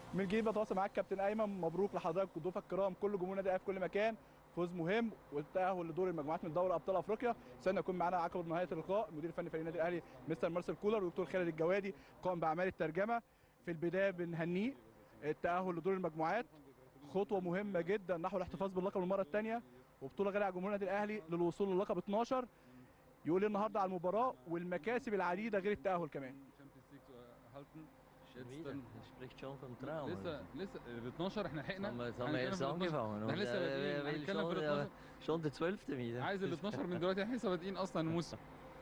من جديد بتواصل معاك كابتن ايمن مبروك لحضرتك ضيوفك الكرام كل جمهور النادي الاهلي في كل مكان فوز مهم والتاهل لدور المجموعات من دوري ابطال افريقيا سنة يكون معانا عقب نهايه اللقاء المدير الفني فريق النادي الاهلي مستر مارسيل كولر والدكتور خالد الجوادي قام باعمال الترجمه في البدايه بنهنيه التاهل لدور المجموعات خطوه مهمه جدا نحو الاحتفاظ باللقب للمره الثانيه وبطوله غاليه على جمهور النادي الاهلي للوصول للقب 12 يقول النهارده على المباراه والمكاسب العديده غير التاهل كمان Schon wieder. Das spricht schon vom Traum. لسه لسه ال 12 احنا Jetzt لحقنا haben wir, jetzt haben احنا wir erst بنتكلم في ال 12. angefangen. احنا Und, لسه äh, بادئين will احنا بنتكلم في ال schon, 12 äh, schon der 12. wieder. عايز ال 12 من دلوقتي احنا لسه بادئين اصلا الموسم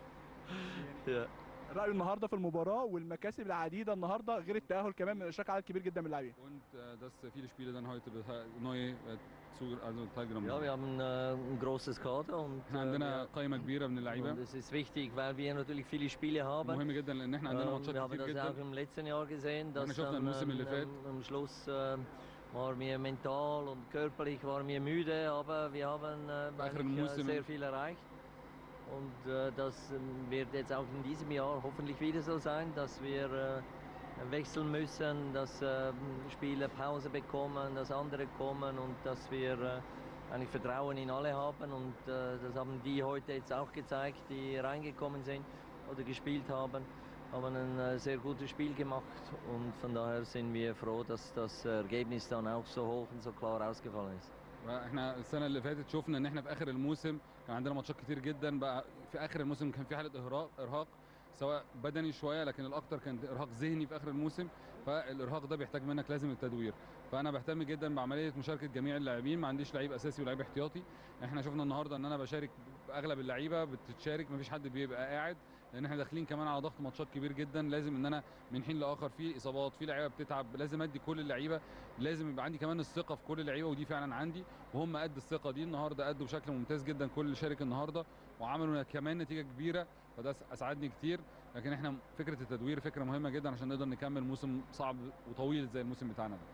Ja. رايه النهارده في المباراه والمكاسب العديده النهارده غير التاهل كمان من اشراك عدد كبير جدا من اللاعبين und äh, dass viele Spiele dann heute beha- neu äh, zu, also teilgenommen ja, haben. wir haben äh, ein großes Kader und, احنا äh, عندنا wir, قائمة كبيرة من und اللعيبة es ist wichtig, weil wir natürlich viele Spiele haben. مهم جدا لان احنا عندنا Ähm, ماتشات wir haben كتير das auch جدا im letzten Jahr gesehen, dass شفنا dann, الموسم اللي ähm, فات. ähm, am Schluss äh, waren wir mental und körperlich waren wir müde, aber wir haben äh, Bei eigentlich, äh, Musim- sehr viel erreicht. Und äh, das ähm, wird jetzt auch in diesem Jahr hoffentlich wieder so sein, dass wir äh, wechseln müssen, dass äh, Spieler Pause bekommen, dass andere kommen und dass wir äh, eigentlich Vertrauen in alle haben. Und äh, das haben die heute jetzt auch gezeigt, die reingekommen sind oder gespielt haben haben ein äh, sehr gutes Spiel gemacht und von daher sind wir froh, dass das Ergebnis dann auch so hoch und so klar ausgefallen ist. احنا السنة اللي فاتت شفنا ان احنا في اخر الموسم كان عندنا ماتشات كتير جدا بقى في اخر الموسم كان في حالة ارهاق ارهاق سواء بدني شويه لكن الاكتر كان ارهاق ذهني في اخر الموسم فالارهاق ده بيحتاج منك لازم التدوير فانا بهتم جدا بعمليه مشاركه جميع اللاعبين ما عنديش لعيب اساسي ولاعيب احتياطي احنا شفنا النهارده ان انا بشارك اغلب اللعيبه بتتشارك مفيش حد بيبقى قاعد لان احنا داخلين كمان على ضغط ماتشات كبير جدا لازم ان انا من حين لاخر في اصابات في لعيبه بتتعب لازم ادي كل اللعيبه لازم يبقى عندي كمان الثقه في كل اللعيبه ودي فعلا عندي وهم قد الثقه دي النهارده ادوا بشكل ممتاز جدا كل اللي شارك النهارده وعملوا كمان نتيجه كبيره فده اسعدني كتير لكن احنا فكره التدوير فكره مهمه جدا عشان نقدر نكمل موسم صعب وطويل زي الموسم بتاعنا ده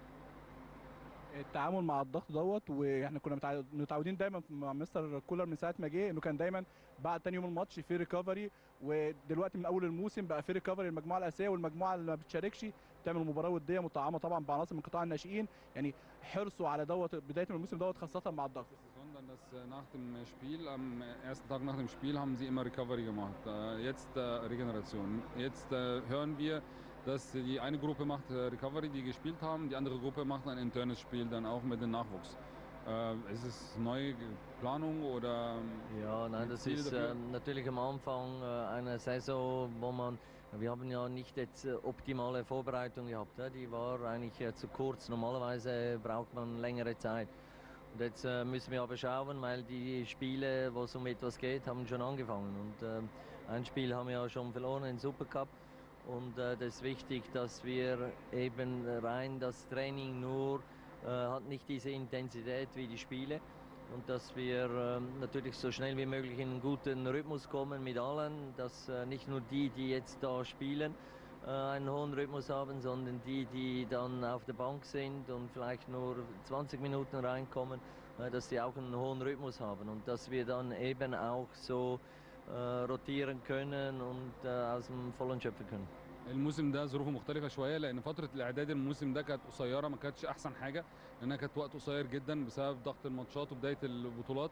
التعامل مع الضغط دوت واحنا كنا متع- متعودين دايما مع مستر كولر من ساعه ما جه انه كان دايما بعد تاني يوم الماتش في ريكفري ودلوقتي من اول الموسم بقى في ريكفري المجموعه الاساسيه والمجموعه اللي ما بتشاركش بتعمل مباراه وديه مطعمه طبعا بعناصر من قطاع الناشئين يعني حرصوا على دوت بدايه من الموسم دوت خاصه مع الضغط Sondern dass äh, nach dem Spiel, am ersten Tag nach dem Spiel, haben sie immer Recovery gemacht. Äh, Jetzt äh, Regeneration. Jetzt äh, hören wir, dass die eine Gruppe macht äh, Recovery, die gespielt haben, die andere Gruppe macht ein internes Spiel dann auch mit dem Nachwuchs. Äh, Ist es neue Planung oder Ja, nein, Mit das Ziel ist dafür? ähm, natürlich am Anfang äh, einer Saison, wo man, wir haben ja nicht jetzt äh, optimale Vorbereitung gehabt. Ja? Die war eigentlich äh, zu kurz. Normalerweise braucht man längere Zeit. Und jetzt äh, müssen wir aber schauen, weil die Spiele, wo es um etwas geht, haben schon angefangen. Und ähm, ein Spiel haben wir ja schon verloren, den Supercup. Und äh, das ist wichtig, dass wir eben rein das Training nur äh, hat nicht diese Intensität wie die Spiele und dass wir ähm, natürlich so schnell wie möglich in einen guten Rhythmus kommen mit allen, dass äh, nicht nur die, die jetzt da spielen, äh, einen hohen Rhythmus haben, sondern die, die dann auf der Bank sind und vielleicht nur 20 Minuten reinkommen, äh, dass sie auch einen hohen Rhythmus haben und dass wir dann eben auch so äh, rotieren können und äh, aus dem Vollen schöpfen können. الموسم ده ظروفه مختلفة شوية لأن فترة الإعداد الموسم ده كانت قصيرة ما كانتش أحسن حاجة لأنها كانت وقت قصير جدا بسبب ضغط الماتشات وبداية البطولات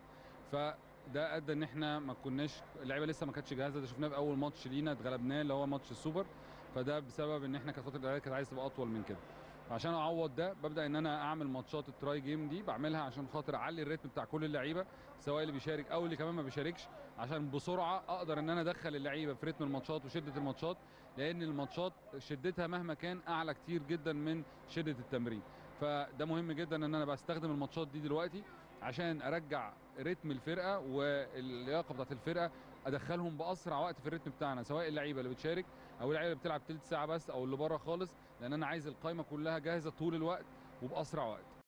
فده أدى إن إحنا ما كناش اللعيبة لسه ما كانتش جاهزة ده شفناه في أول ماتش لينا اتغلبناه اللي هو ماتش السوبر فده بسبب إن إحنا كانت فترة الإعداد كانت عايزة تبقى أطول من كده عشان اعوض ده ببدا ان انا اعمل ماتشات التراي جيم دي بعملها عشان خاطر اعلي الريتم بتاع كل اللعيبه سواء اللي بيشارك او اللي كمان ما بيشاركش عشان بسرعه اقدر ان انا ادخل اللعيبه في رتم الماتشات وشده الماتشات لان الماتشات شدتها مهما كان اعلى كتير جدا من شده التمرين فده مهم جدا ان انا بستخدم الماتشات دي دلوقتي عشان ارجع رتم الفرقه واللياقه بتاعت الفرقه ادخلهم باسرع وقت في الريتم بتاعنا سواء اللعيبه اللي بتشارك او اللعيبه اللي بتلعب تلت ساعه بس او اللي بره خالص لان انا عايز القايمه كلها جاهزه طول الوقت وباسرع وقت